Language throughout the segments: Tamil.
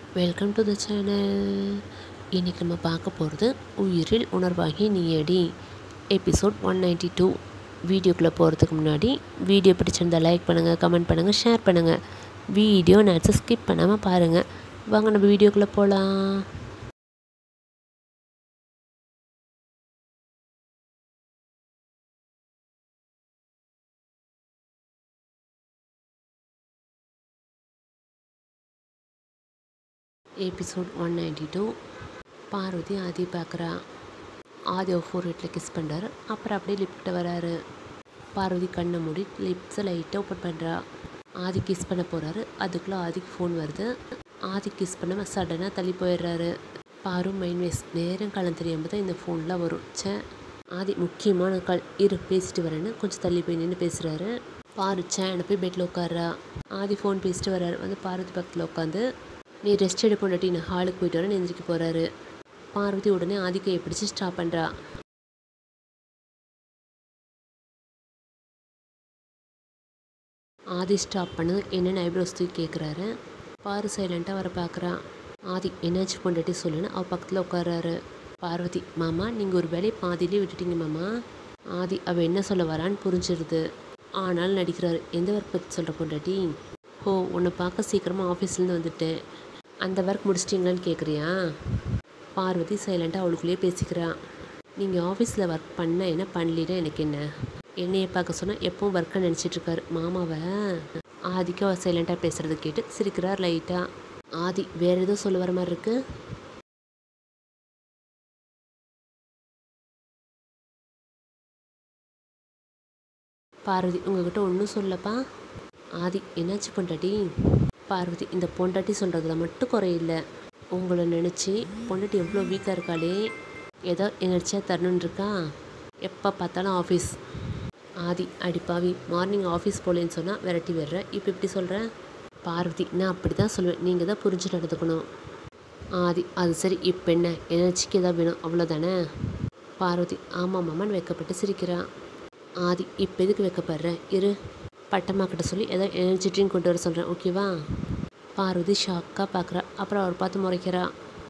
வெல்கம் டு த சேனல் இன்றைக்கி நம்ம பார்க்க போகிறது உயிரில் உணர்வாகி நீயடி எபிசோட் ஒன் நைன்டி டூ வீடியோக்குள்ளே போகிறதுக்கு முன்னாடி வீடியோ பிடிச்சிருந்தா லைக் பண்ணுங்கள் கமெண்ட் பண்ணுங்கள் ஷேர் பண்ணுங்கள் வீடியோ நேரத்தை ஸ்கிப் பண்ணாமல் பாருங்கள் வாங்க நம்ம வீடியோக்குள்ளே போகலாம் episode one ninety two Parvathi Aadhi பார்க்குறா ஆதி ஃபோர் வீட்டில் கிஸ் பண்ணுறாரு அப்புறம் அப்படியே லிப்கிட்ட வராரு பார்வதி கண்ணை மூடி லிப்ஸை லைட்டாக ஓப்பன் பண்ணுறா ஆதி கிஸ் பண்ண போகிறாரு அதுக்குள்ளே ஆதிக்கு ஃபோன் வருது ஆதி கிஸ் பண்ண சடனாக தள்ளி போயிடுறாரு பாரு மைண்ட் வேஸ் நேரம் காலம் தெரியாமல் தான் இந்த ஃபோனில் வரும் ச்சே ஆதி முக்கியமான கால் இரு பேசிட்டு வரேன்னு கொஞ்சம் தள்ளி போய் நின்று பேசுகிறாரு பாரு சேனை போய் பெட்டில் உட்கார்றா ஆதி ஃபோன் பேசிட்டு வர்றாரு வந்து பார்வதி பக்கத்தில் உட்காந்து நீ ரெஸ்ட் எடுப்போண்டாட்டி நான் ஹாலுக்கு போயிட்டு வரேன் எந்திரிக்க போகிறாரு பார்வதி உடனே ஆதிக்கையை பிடிச்சி ஸ்டாப் பண்ணுறா ஆதி ஸ்டாப் பண்ணது என்னென்னு ஐப்ரோஸ் தூக்கி கேட்குறாரு பாரு சைலண்ட்டாக வர பார்க்குறா ஆதி என்னாச்சு பொண்டாட்டி சொல்லுன்னு அவள் பக்கத்தில் உட்கார்றாரு பார்வதி மாமா நீங்கள் ஒரு வேலையை பாதியிலே விட்டுட்டீங்க மாமா ஆதி அவள் என்ன சொல்ல வரான்னு புரிஞ்சிருது ஆனாலும் நடிக்கிறாரு எந்த ஒர்க் பற்றி சொல்கிற பொண்டாட்டி ஓ உன்னை பார்க்க சீக்கிரமாக ஆஃபீஸ்லேருந்து வந்துட்டேன் அந்த ஒர்க் முடிச்சிட்டிங்களான்னு கேட்குறியா பார்வதி சைலண்ட்டாக அவளுக்குள்ளேயே பேசிக்கிறா நீங்கள் ஆஃபீஸில் ஒர்க் பண்ண என்ன பண்ணலினா எனக்கு என்ன என்னையை பார்க்க சொன்னால் எப்பவும் ஒர்க்கை நினச்சிட்ருக்காரு மாமாவை ஆதிக்கு அவர் சைலண்ட்டாக பேசுகிறத கேட்டு சிரிக்கிறார் லைட்டாக ஆதி வேறு எதுவும் சொல்ல வர மாதிரி இருக்கு பார்வதி உங்ககிட்ட ஒன்றும் சொல்லப்பா ஆதி என்னாச்சு பொண்டாட்டி பார்வதி இந்த பொண்டாட்டி சொல்கிறதுல மட்டும் குறையில்லை உங்களை நினச்சி பொண்டாட்டி எவ்வளோ வீக்காக இருக்காளே ஏதோ எனர்ஜியாக தரணுன்னு இருக்கா எப்போ பார்த்தாலும் ஆஃபீஸ் ஆதி அடிப்பாவி மார்னிங் ஆஃபீஸ் போகலேன்னு சொன்னால் விரட்டி விடுற இப்போ இப்படி சொல்கிறேன் பார்வதி நான் அப்படி தான் சொல்லுவேன் நீங்கள் தான் புரிஞ்சு நடந்துக்கணும் ஆதி அது சரி இப்போ என்ன எனர்ஜிக்கு எதாவது வேணும் அவ்வளோதானே பார்வதி ஆமாம் மாமான்னு வைக்கப்பட்டு சிரிக்கிறான் ஆதி இப்போ எதுக்கு வைக்கப்படுற இரு பட்டம்மா கிட்ட சொல்லி ஏதோ எனர்ஜி ட்ரிங்க் கொண்டு வர சொல்கிறேன் ஓகேவா பார்வதி ஷாக்காக பார்க்குறா அப்புறம் அவர் பார்த்து முறைக்கிறா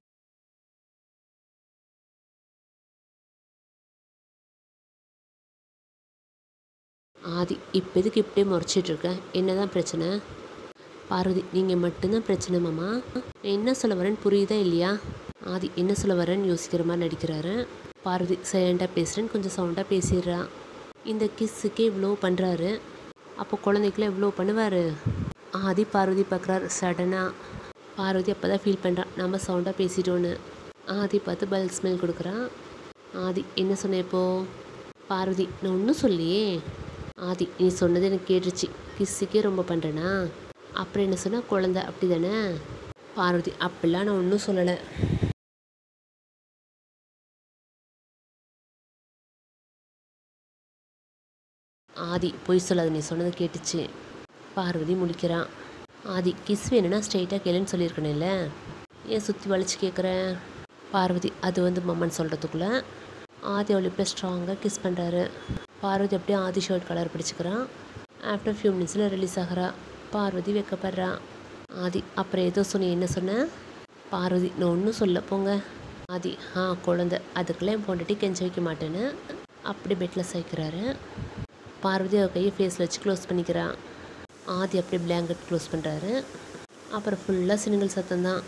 ஆதி இப்போ எதுக்கு இப்படியே முறைச்சிட்டு இருக்க என்னதான் பிரச்சனை பார்வதி நீங்கள் மட்டும்தான் பிரச்சனை மாமா நான் என்ன சொல்ல வரேன்னு புரியுதா இல்லையா ஆதி என்ன சொல்ல வரேன்னு யோசிக்கிற மாதிரி நடிக்கிறாரு பார்வதி சைலண்டாக பேசுகிறேன்னு கொஞ்சம் சவுண்டாக பேசிடுறா இந்த கிஸ்ஸுக்கே இவ்வளோ பண்ணுறாரு அப்போ குழந்தைக்குலாம் எவ்வளோ பண்ணுவார் ஆதி பார்வதி பார்க்குறாரு சடனாக பார்வதி அப்போ தான் ஃபீல் பண்ணுறான் நம்ம சவுண்டாக பேசிட்டோன்னு ஆதி பார்த்து பல் ஸ்மெல் கொடுக்குறான் ஆதி என்ன சொன்ன இப்போ பார்வதி நான் ஒன்றும் சொல்லியே ஆதி நீ சொன்னது எனக்கு கேட்டுருச்சு கிஸ்ஸுக்கே ரொம்ப பண்ணுறேனா அப்புறம் என்ன சொன்னால் குழந்த அப்படி தானே பார்வதி அப்படிலாம் நான் ஒன்றும் சொல்லலை ஆதி பொய் சொல்லாத நீ சொன்னதை கேட்டுச்சு பார்வதி முடிக்கிறான் ஆதி கிஸ் வேணும்னா ஸ்ட்ரைட்டாக கேளுன்னு சொல்லியிருக்கணும்ல ஏன் சுற்றி வளைச்சி கேட்குறேன் பார்வதி அது வந்து மம்மன் சொல்கிறதுக்குள்ளே ஆதி அவள் இப்போ ஸ்ட்ராங்காக கிஸ் பண்ணுறாரு பார்வதி அப்படியே ஆதி ஷர்ட் கலர் பிடிச்சிக்கிறான் ஆஃப்டர் ஃபியூ மினிட்ஸில் ரிலீஸ் ஆகிறா பார்வதி வைக்கப்படுறா ஆதி அப்புறம் ஏதோ சொன்ன என்ன சொன்னேன் பார்வதி நான் ஒன்றும் சொல்ல போங்க ஆதி ஆ குழந்த அதுக்கெல்லாம் என் பொண்டாட்டி கெஞ்ச வைக்க மாட்டேன்னு அப்படி பெட்டில் சேர்க்குறாரு பார்வதி அவர் கையை ஃபேஸில் வச்சு க்ளோஸ் பண்ணிக்கிறான் ஆதி அப்படியே பிளாங்கெட் க்ளோஸ் பண்ணுறாரு அப்புறம் ஃபுல்லாக சினுங்கள் சத்தம் தான்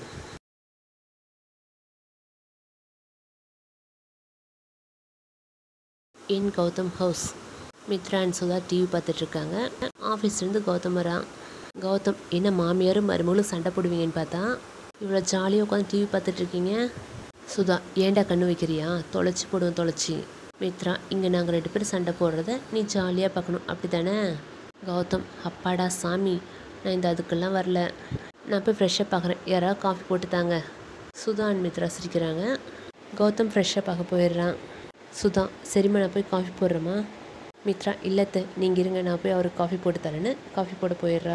in Gautham house Mithra and Sudha TV பார்த்துட்ருக்காங்க ஆஃபீஸ்லேருந்து கௌதம் வரான் கௌதம் என்ன மாமியாரும் மருமகளும் சண்டை போடுவீங்கன்னு பார்த்தா இவ்வளோ ஜாலியாக உட்காந்து டிவி பார்த்துட்ருக்கீங்க சுதா ஏன்டா கண்ணு வைக்கிறியா தொலைச்சி போடுவோம் தொலைச்சி மித்ரா இங்கே நாங்கள் ரெண்டு பேரும் சண்டை போடுறத நீ ஜாலியாக பார்க்கணும் அப்படி தானே கௌதம் அப்பாடா சாமி நான் இந்த அதுக்கெல்லாம் வரல நான் போய் ஃப்ரெஷ்ஷாக பார்க்குறேன் யாராவது காஃபி போட்டு தாங்க சுதா அண்ட் மித்ரா சிரிக்கிறாங்க கௌதம் ஃப்ரெஷ்ஷாக பார்க்க போயிடுறான் சுதா சரிம்மா நான் போய் காஃபி போடுறேம்மா மித்ரா இல்லத்த நீங்கள் இருங்க நான் போய் அவருக்கு காஃபி போட்டு தரேன்னு காஃபி போட போயிடுறா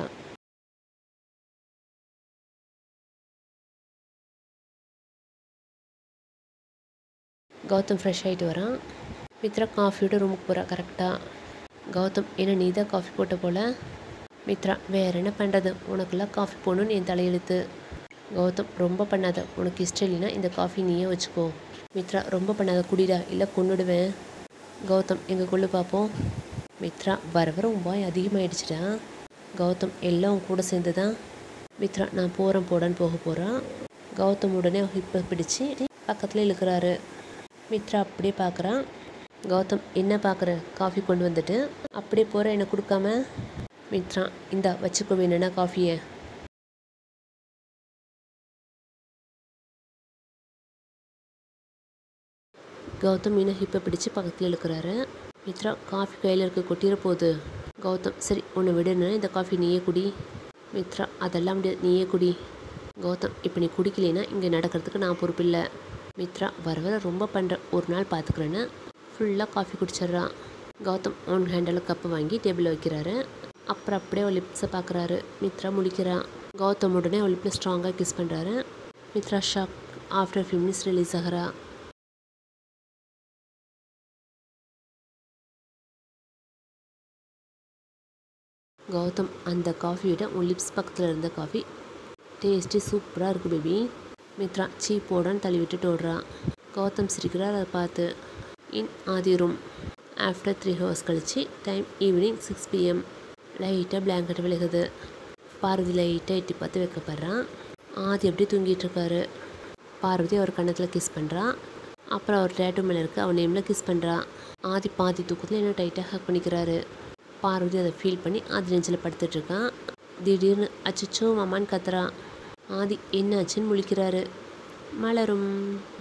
கௌதம் ஃப்ரெஷ் ஆகிட்டு வரான் மித்ரா காஃபியோட ரூமுக்கு போகிறா கரெக்டாக கௌதம் என்ன நீ தான் காஃபி போட்ட போல மித்ரா வேற என்ன பண்ணுறது உனக்கெல்லாம் காஃபி போடணும்னு என் தலையெழுத்து கௌதம் ரொம்ப பண்ணாத உனக்கு இஷ்டம் இல்லைன்னா இந்த காஃபி நீயே வச்சுக்கோ மித்ரா ரொம்ப பண்ணாத குடிடா இல்லை கொன்னுடுவேன் கௌதம் எங்கள் கொள்ளு பார்ப்போம் மித்ரா வர வர உன் வாய் அதிகமாகிடுச்சிடா கௌதம் எல்லாம் உன் கூட சேர்ந்து தான் மித்ரா நான் போகிறேன் போடான்னு போக போகிறான் கௌதம் உடனே ஹிப்பை பிடிச்சி பக்கத்தில் இழுக்கிறாரு மித்ரா அப்படியே பார்க்குறான் கௌதம் என்ன பார்க்குற காஃபி கொண்டு வந்துட்டு அப்படியே போகிற எனக்கு கொடுக்காம மித்ரா இந்தா வச்சுக்கோ வேணும்னா காஃபியை கௌதம் மீனை ஹிப்பை பிடிச்சு பக்கத்தில் இழுக்கிறாரு மித்ரா காஃபி கையில் இருக்க கொட்டிட போகுது கௌதம் சரி உன்னை விடுன்னு இந்த காஃபி நீயே குடி மித்ரா அதெல்லாம் முடியாது நீயே குடி கௌதம் இப்போ நீ குடிக்கலைன்னா இங்கே நடக்கிறதுக்கு நான் பொறுப்பில்லை மித்ரா வர வர ரொம்ப பண்ணுற ஒரு நாள் பார்த்துக்கிறேன்னு ஃபுல்லாக காஃபி குடிச்சிட்றான் கௌதம் ஒன் ஹேண்டில் கப்பு வாங்கி டேபிளில் வைக்கிறாரு அப்புறம் அப்படியே அவள் லிப்ஸை பார்க்குறாரு மித்ரா முழிக்கிறான் கௌதம் உடனே அவள் லிப்பில் ஸ்ட்ராங்காக கிஸ் பண்ணுறாரு Mithra shock after few minutes release ஆகிறா கௌதம் அந்த காஃபியோட உன் லிப்ஸ் பக்கத்தில் இருந்த காஃபி டேஸ்ட்டு சூப்பராக இருக்குது பேபி மித்ரா சீ போடான்னு தள்ளி விட்டுட்டு ஓடுறான் கௌதம் சிரிக்கிறார் அதை பார்த்து in Aadhi room after three hours கழிச்சு டைம் ஈவினிங் சிக்ஸ் பிஎம் லைட்டாக பிளாங்கெட் விலகுது பார்வதி லைட்டாக எட்டி பார்த்து வைக்கப்படுறான் ஆதி அப்படியே தூங்கிட்டு இருக்காரு பார்வதி அவர் கன்னத்தில் கிஸ் பண்ணுறான் அப்புறம் அவர் டேட்டு மேலே இருக்க அவன் நேமில் கிஸ் பண்ணுறான் ஆதி பாதி தூக்கத்தில் இன்னும் டைட்டாக ஹக் பண்ணிக்கிறாரு பார்வதி அதை ஃபீல் பண்ணி ஆதி நெஞ்சில் படுத்துட்டு இருக்கான் திடீர்னு அச்சச்சோ மாமான்னு கத்துறான் ஆதி என்னாச்சுன்னு முழிக்கிறாரு மலரும்